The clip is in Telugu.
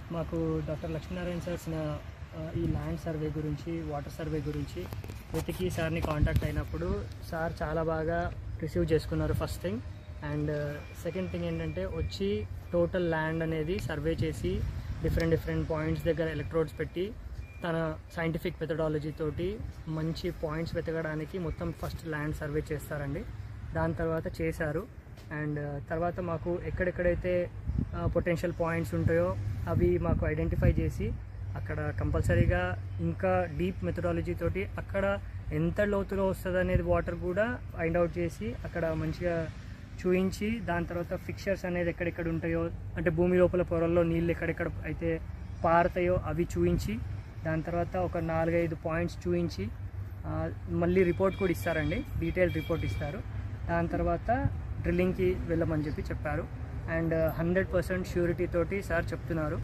మాకు డాక్టర్ లక్ష్మీనారాయణ సార్ ఇచ్చిన ఆ, ఈ ల్యాండ్ సర్వే గురించి వాటర్ సర్వే గురించి వెతికి సార్ని కాంటాక్ట్ అయినప్పుడు సార్ చాలా బాగా రిసీవ్ చేసుకున్నారు first thing and second thing ఏంటంటే వచ్చి టోటల్ ల్యాండ్ అనేది సర్వే చేసి డిఫరెంట్ డిఫరెంట్ పాయింట్స్ దగ్గర ఎలక్ట్రోడ్స్ పెట్టి తన సైంటిఫిక్ మెథడాలజీ తోటి మంచి పాయింట్స్ వెతకడానికి మొత్తం ఫస్ట్ ల్యాండ్ సర్వే చేస్తారండి దాని తర్వాత చేశారు అండ్ తర్వాత మాకు ఎక్కడెక్కడైతే పొటెన్షియల్ పాయింట్స్ ఉంటాయో అవి మాకు ఐడెంటిఫై చేసి అక్కడ కంపల్సరీగా ఇంకా డీప్ మెథడాలజీ తోటి అక్కడ ఎంత లోతులో వస్తుంది అనేది వాటర్ కూడా ఫైండ్ అవుట్ చేసి అక్కడ మంచిగా చూయించి దాని తర్వాత ఫిక్చర్స్ అనేది ఎక్కడెక్కడ ఉంటాయో అంటే భూమి లోపల పొరల్లో నీళ్ళు ఎక్కడెక్కడ అయితే పారుతాయో అవి చూయించి దాని తర్వాత ఒక నాలుగైదు పాయింట్స్ చూయించి ఆ, మళ్ళీ రిపోర్ట్ కూడా ఇస్తారండి డీటెయిల్ రిపోర్ట్ ఇస్తారు దాని తర్వాత డ్రిల్లింగ్కి వెళ్ళమని చెప్పి చెప్పారు అండ్ హండ్రెడ్ పర్సెంట్ ష్యూరిటీ తోటి సార్ చెప్తున్నారు